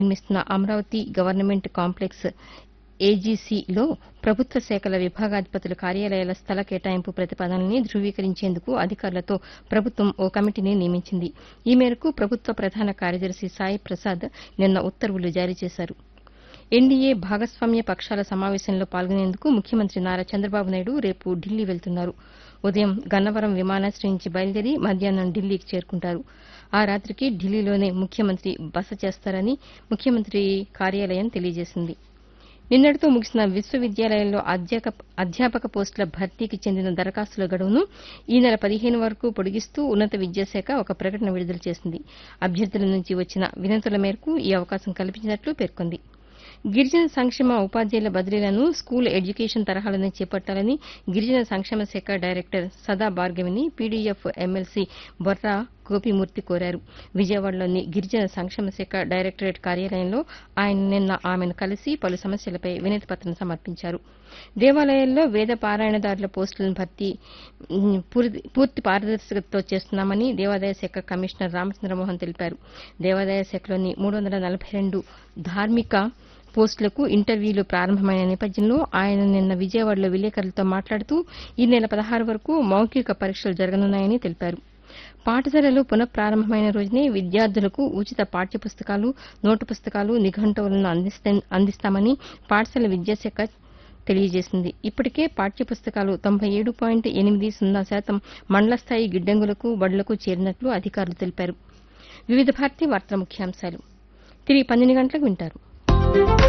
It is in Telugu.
నిర్మిస్తున్న అమరావతి గవర్నమెంట్ కాంప్లెక్స్ ఏజీసీలో ప్రభుత్వ శాఖల విభాగాధిపతుల కార్యాలయాల స్థల కేటాయింపు ప్రతిపాదనల్ని ధృవీకరించేందుకు అధికారులతో ప్రభుత్వం ఓ కమిటీని నియమించింది ఈ మేరకు ప్రభుత్వ ప్రధాన కార్యదర్శి సాయి ప్రసాద్ నిన్న ఉత్తర్వులు జారీ చేశారు ఎన్డీఏ భాగస్వామ్య పక్షాల సమావేశంలో పాల్గొనేందుకు ముఖ్యమంత్రి నారా చంద్రబాబు నాయుడు రేపు ఢిల్లీ వెళ్తున్నారు ఉదయం గన్నవరం విమానాశ్రయం నుంచి బయలుదేరి మధ్యాహ్నం ఢిల్లీకి చేరుకుంటారు ఆ రాతికి ఢిల్లీలోనే ముఖ్యమంత్రి బస చేస్తారని ముఖ్యమంత్రి కార్యాలయం తెలియజేసింది నిన్నటితో ముగిసిన విశ్వవిద్యాలయాల్లో అధ్యాక- అధ్యాపక పోస్టుల భర్తీకి చెందిన దరఖాస్తుల గడువును ఈ నెల పదిహేను వరకు పొడిగిస్తూ ఉన్నత విద్యాశాఖ ఒక ప్రకటన విడుదల చేసింది అభ్యర్థుల నుంచి వచ్చిన వినతుల మేరకు ఈ అవకాశం కల్పించినట్లు పేర్కొంది గిరిజన సంక్షేమ ఉపాధ్యాయుల బదిలీలను స్కూల్ ఎడ్యుకేషన్ తరహాలోనే చేపట్టాలని గిరిజన సంక్షేమ శాఖ డైరెక్టర్ సదా భార్గవిని పీడీఎఫ్ ఎమ్మెల్సీ బొర్రా గోపిమూర్తి కోరారు విజయవాడలోని గిరిజన సంక్షేమ శాఖ డైరెక్టరేట్ కార్యాలయంలో ఆయన నిన్న ఆమెను కలిసి పలు సమస్యలపై వినతి పత్రం సమర్పించారు దేవాలయాల్లో వేద పారాయణదారుల పోస్టులను భర్తీ ఉమ్, పూర్తి- పూర్తి పారదర్శకతతో చేస్తున్నామని దేవాదాయ శాఖ కమిషనర్ రామచంద్రమోహన్ తెలిపారు దేవాదాయ శాఖలోని మూడు వందల నలభై రెండు ధార్మిక పోస్టులకు ఇంటర్వ్యూలు ప్రారంభమైన నేపథ్యంలో ఆయన నిన్న విజయవాడలో విలేకరులతో మాట్లాడుతూ ఈ నెల పదహారు వరకు మౌఖిక పరీక్షలు జరగనున్నాయని తెలిపారు పాఠశాలలు పునఃప్రారంభమైన రోజునే విద్యార్థులకు ఉచిత పాఠ్యపుస్తకాలు నోటు పుస్తకాలు నిఘంటువులను అందిస్తే- అందిస్తామని పాఠశాల విద్యాశాఖ తెలియజేసింది ఇప్పటికే పాఠ్యపుస్తకాలు తొంభై ఏడు పాయింట్ ఎనిమిది సున్నా శాతం మండల స్థాయి గిడ్డంగులకు బడులకు చేరినట్లు అధికారులు తెలిపారు వివిధ భారతి వార్తల ముఖ్యాంశాలు తిరిగి పన్నెండు గంటలకు వింటారు